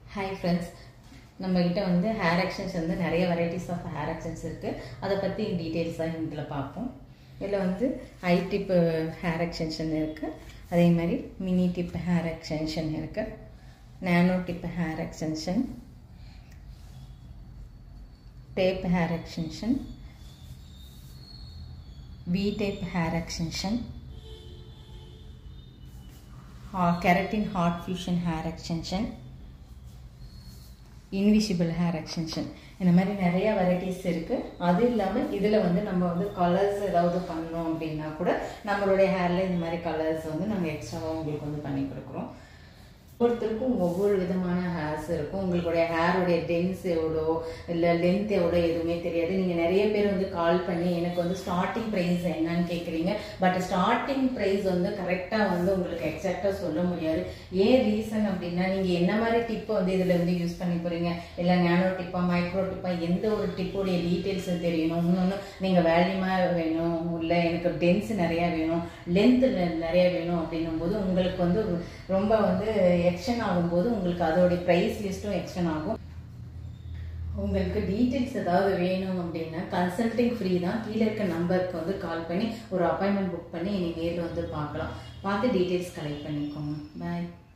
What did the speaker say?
hi friends நம்மக்கிட்ட வந்து hair actions வந்து நிறைய வெரைட்டிஸ் ஆஃப் ஹேர் ஆக்ஷன்ஸ் இருக்குது அதை பற்றி டீட்டெயில்ஸாக இதில் பார்ப்போம் இதில் வந்து ஐ டிப் ஹேர் எக்ஸ்டென்ஷன் இருக்குது அதே மாதிரி மினி டிப் ஹேர் எக்ஸ்டென்ஷன் இருக்குது nano tip hair extension tape hair extension V tape hair extension keratin hot fusion hair extension invisible hair extension இந்த மாதிரி நிறைய வெரைட்டிஸ் இருக்குது அது இல்லாமல் இதில் வந்து நம்ம வந்து கலர்ஸ் ஏதாவது பண்ணோம் அப்படின்னா கூட நம்மளுடைய ஹேரில் இந்த மாதிரி கலர்ஸ் வந்து நாங்கள் எக்ஸ்ட்ராவாக உங்களுக்கு வந்து பண்ணி கொடுக்குறோம் ஒவ்வொருத்தருக்கும் ஒவ்வொரு விதமான ஹேர்ஸ் இருக்கும் உங்களுடைய ஹேருடைய டென்ஸ் எவ்வளோ இல்லை லென்த் எவ்வளோ எதுவுமே தெரியாது நீங்கள் நிறைய பேர் வந்து கால் பண்ணி எனக்கு வந்து ஸ்டார்டிங் ப்ரைஸ் என்னன்னு கேட்குறீங்க பட் ஸ்டார்டிங் ப்ரைஸ் வந்து கரெக்டாக வந்து உங்களுக்கு எக்ஸாக்டாக சொல்ல முடியாது ஏன் ரீசன் அப்படின்னா நீங்கள் என்ன மாதிரி டிப்பை வந்து இதில் வந்து யூஸ் பண்ணி போகிறீங்க இல்லை நேனோ டிப்பா மைக்ரோ டிப்பா எந்த ஒரு டிப்போடைய டீட்டெயில்ஸ் தெரியணும் இன்னொன்று நீங்கள் வேல்யூமாக வேணும் இல்லை எனக்கு டென்ஸ் நிறையா வேணும் லென்த் நிறைய வேணும் அப்படின்னும் போது உங்களுக்கு வந்து ரொம்ப வந்து எக்ஸ்டன் ஆகும்போது உங்களுக்கு அதோடைய ப்ரைஸ் லிஸ்ட்டும் எக்ஸ்டன் ஆகும் உங்களுக்கு டீட்டெயில்ஸ் ஏதாவது வேணும் அப்படின்னா கன்சல்டிங் ஃப்ரீ தான் கீழே இருக்க நம்பருக்கு வந்து கால் பண்ணி ஒரு அப்பாயின்மெண்ட் புக் பண்ணி நீங்கள் நேரில் வந்து பார்க்கலாம் பார்த்து டீட்டெயில்ஸ் கலெக்ட் பண்ணிக்கோங்க பாய்